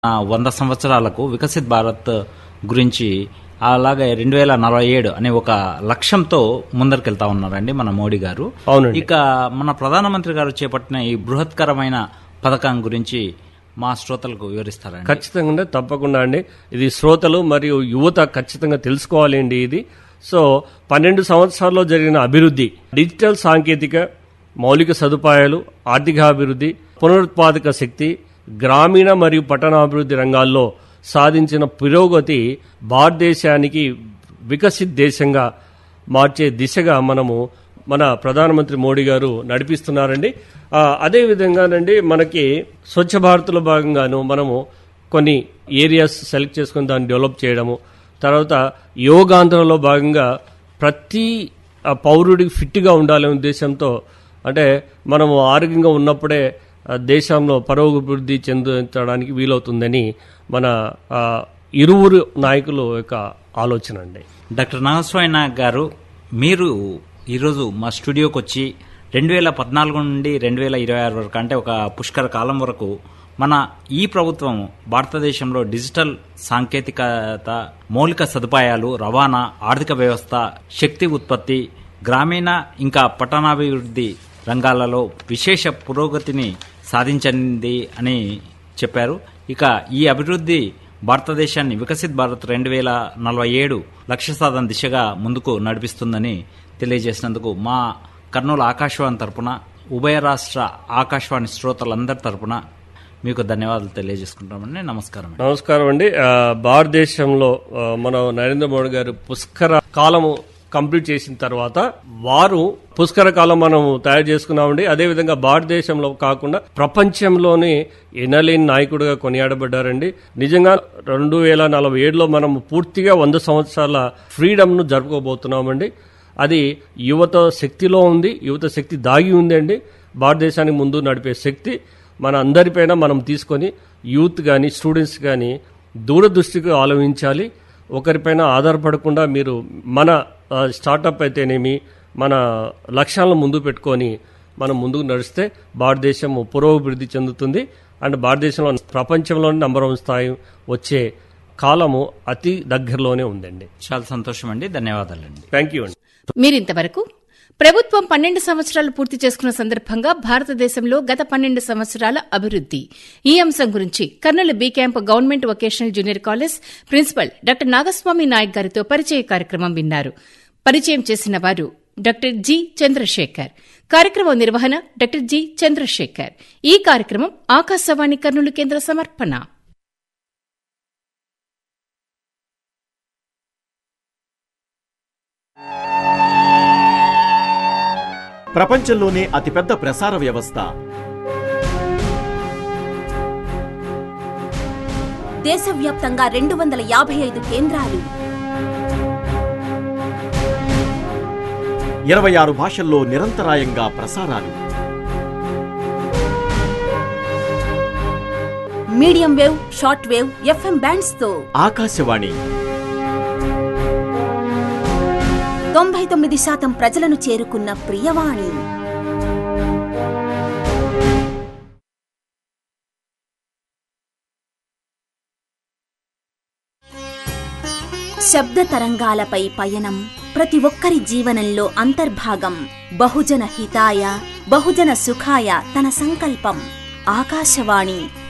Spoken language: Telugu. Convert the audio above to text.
ఆ, వంద సంవత్సరాలకు వికసిత్ భారత్ గురించి అలాగే రెండు వేల నలభై ఏడు అనే ఒక లక్ష్యంతో ముందరికెళ్తా ఉన్నారండి మన మోడీ గారు అవునండి. ఇక మన ప్రధానమంత్రి గారు చేపట్టిన ఈ బృహత్కరమైన పథకం గురించి మా శ్రోతలకు వివరిస్తారండి ఖచ్చితంగా తప్పకుండా అండి ఇది శ్రోతలు మరియు యువత ఖచ్చితంగా తెలుసుకోవాలి అండి ఇది సో పన్నెండు సంవత్సరాల్లో జరిగిన అభివృద్ధి డిజిటల్ సాంకేతిక మౌలిక సదుపాయాలు ఆర్థికాభివృద్ధి పునరుత్పాదక శక్తి గ్రామీణ మరియు పట్టణాభివృద్ధి రంగాల్లో సాధించిన పురోగతి భారతదేశానికి వికసిత్ దేశంగా మార్చే దిశగా మనము మన ప్రధానమంత్రి మోడీ గారు నడిపిస్తున్నారండి ఆ, అదే విధంగానండి మనకి స్వచ్ఛ భారత్లో భాగంగాను మనము కొన్ని ఏరియాస్ సెలెక్ట్ చేసుకుని దాన్ని డెవలప్ చేయడము తర్వాత యోగాంధ్రలో భాగంగా ప్రతి ఆ, పౌరుడికి ఫిట్గా ఉండాలనే ఉద్దేశంతో అంటే మనము ఆరోగ్యంగా ఉన్నప్పుడే ఆ, దేశంలో పరోభివృద్ధి చెందడానికి వీలవుతుందని మన ఆ, ఇరువురు నాయకుల యొక్క ఆలోచన అండి డాక్టర్ నాగస్వామి నాయక్ గారు మీరు ఈరోజు మా స్టూడియోకి వచ్చి రెండు వేల పద్నాలుగు నుండి రెండు వేల ఇరవై ఆరు వరకు అంటే ఒక పుష్కర కాలం వరకు మన ఈ ప్రభుత్వం భారతదేశంలో డిజిటల్ సాంకేతికత మౌలిక సదుపాయాలు రవాణా ఆర్థిక వ్యవస్థ శక్తి ఉత్పత్తి గ్రామీణ ఇంకా పట్టణాభివృద్ధి రంగాలలో విశేష పురోగతిని సాధించింది అని చెప్పారు ఇక ఈ అభివృద్ధి భారతదేశాన్ని వికసిత్ భారత్ రెండు వేల నలభై ఏడు లక్ష్య సాధన దిశగా ముందుకు నడిపిస్తుందని తెలియజేసినందుకు మా కర్నూలు ఆకాశవాణి తరపున ఉభయ రాష్ట్ర ఆకాశవాణి శ్రోతలందరి తరపున మీకు ధన్యవాదాలు తెలియజేసుకుంటామండి నమస్కారం నమస్కారం అండి ఆ, భారతదేశంలో ఆ, మన నరేంద్ర మోడీ గారు పుష్కర కాలము కంప్లీట్ చేసిన తర్వాత వారు పుష్కర కాలం మనం తయారు చేసుకున్నామండి అదేవిధంగా భారతదేశంలో కాకుండా ప్రపంచంలోనే ఎనలేని నాయకుడిగా కొనియాడబడ్డారండి నిజంగా రెండు వేల నలభై ఏడులో మనం పూర్తిగా వంద సంవత్సరాల ఫ్రీడమ్ను జరుపుకోబోతున్నామండి అది యువత శక్తిలో ఉంది యువత శక్తి దాగి ఉందండి భారతదేశానికి ముందు నడిపే శక్తి మన అందరిపైన మనం తీసుకొని యూత్ కానీ స్టూడెంట్స్ కానీ దూరదృష్టికి ఆలోచించాలి ఒకరిపైన ఆధారపడకుండా మీరు మన ఆ, స్టార్టప్ అయితేనేమి మన లక్ష్యాలను ముందు పెట్టుకొని మనం ముందుకు నడిస్తే భారతదేశం పురోభివృద్ధి చెందుతుంది అండ్ భారతదేశంలో ప్రపంచంలోని నంబర్ వన్ స్థాయి వచ్చే కాలము అతి దగ్గరలోనే ఉందండి చాలా సంతోషం అండి ధన్యవాదాలండి థ్యాంక్ యూ అండి మీరింతవరకు ప్రభుత్వం పన్నెండు సంవత్సరాలు పూర్తి చేసుకున్న సందర్భంగా భారతదేశంలో గత పన్నెండు సంవత్సరాల అభివృద్ది ఈ అంశం గురించి Kurnool B camp government vocational junior college principal doctor Nagaswami Naik గారితో పరిచయ కార్యక్రమం విన్నారు పరిచయం చేసిన వారు డాక్టర్ జి చంద్రశేఖర్ కార్యక్రమం నిర్వహణ డాక్టర్ జి చంద్రశేఖర్ ఈ కార్యక్రమం ఆకాశవాణి కర్నూలు కేంద్ర సమర్పణ ప్రపంచంలోనే అతిపెద్ద ప్రసార వ్యవస్థ దేశవ్యాప్తంగా రెండు వందల యాభై ఐదు కేంద్రాలు ఇరవై ఆరు భాషల్లో నిరంతరాయంగా ప్రసారాలు medium wave short wave FM bands తో ఆకాశవాణి తొంభై తొమ్మిది శాతం ప్రజలను చేరుకున్న ప్రియవాణి శబ్ద తరంగాలపై పయనం ప్రతి ఒక్కరి జీవనంలో అంతర్భాగం బహుజన హితాయ బహుజన సుఖాయ తన సంకల్పం ఆకాశవాణి